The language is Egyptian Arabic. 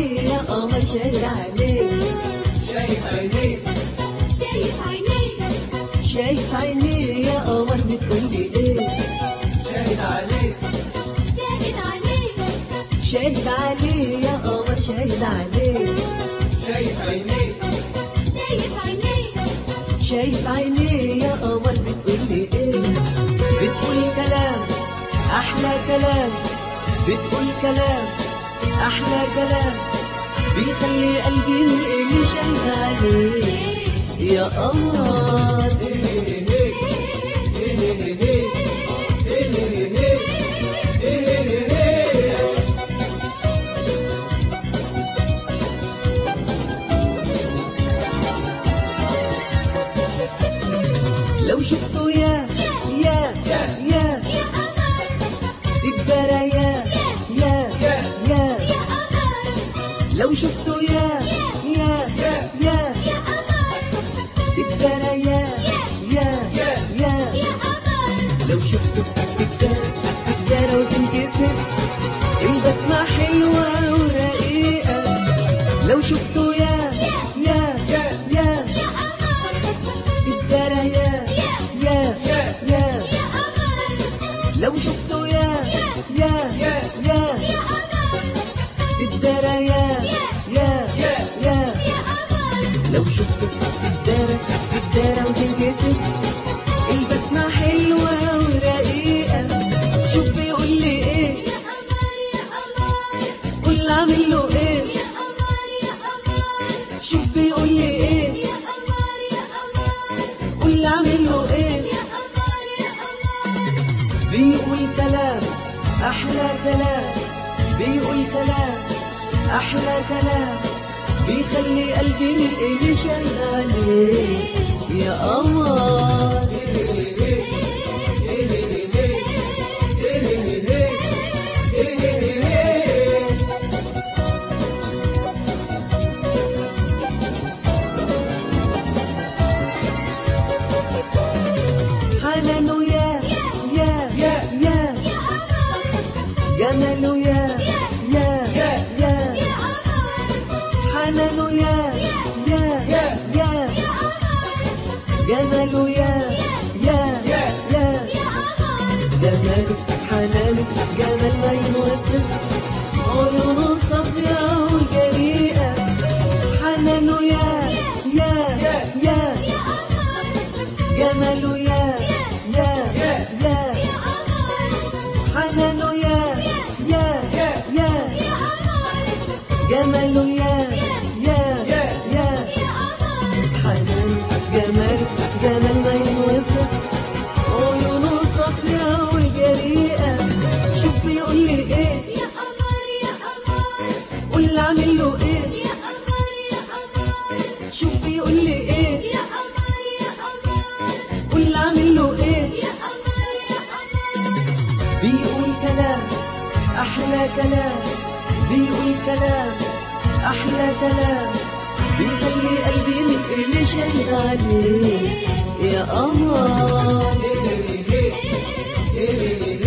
عليه يا قمر شاهد عليه شايف عينيك شايف عينيك شايف عينيه يا قمر بتقول لي ايه شاهد عليك شاهد عليك شاهد عليه يا قمر شاهد عليه شايف عينيك شايف عينيك شايف عينيه يا قمر بتقول لي ايه بتقول كلام احلى كلام بتقول كلام احلى كلام بيخلي قلبي من اللي شايف عليه يا قمر لو شفته يا يا يا يا قمر تقدر يا يا يا يا قمر لو شفته يا يا يا يا قمر تقدر يا يا يا يا قمر لو شفته تقدر تقدر وتنكسر البسمة حلوة ورقيقة لو شفته يا يا يا يا قمر تقدر يا يا يا يا قمر لو شفته يا يا يا يا قمر تقدر يا يا يا يا قمر لو شفته تقدر تقدر وتنكسر البسمة حلوة ورقيقة شوف بيقول لي ايه يا قمر يا قمر قول اعمل له ايه يا قمر يا قمر شوف بيقول لي ايه يا قمر يا قمر قول اعمل له ايه يا قمر يا قمر بيقول كلام احلى كلام بيقول كلام احلى كلام بيخلي قلبي من ايه شغال يا قمر حنانه يا يا يا يا يا قمر جماله يا يا يا يا يا قمر حنانه يا يا يا يا يا قمر جماله يا يا يا يا يا قمر جماله حنانه جمال ما ينوصف عيونه صفرا وجريئة حنانه يا يا يا يا يا قمر جماله يا يا يا يا يا قمر حنانه يا يا يا يا يا قمر جماله يا يا يا يا يا قمر حنان جمال جمال ما ينوصف عيونه صفرا وجريئة شوف بيقول لي ايه يا قمر يا قمر قول اعمل له ايه يا قمر يا قمر شوف بيقول لي ايه يا قمر يا قمر قول اعمل له ايه يا قمر يا قمر بيقول كلام احلى كلام بيقول كلام احلى كلام بيخلي قلبي من اللي شاهد عليه يا قمر إيه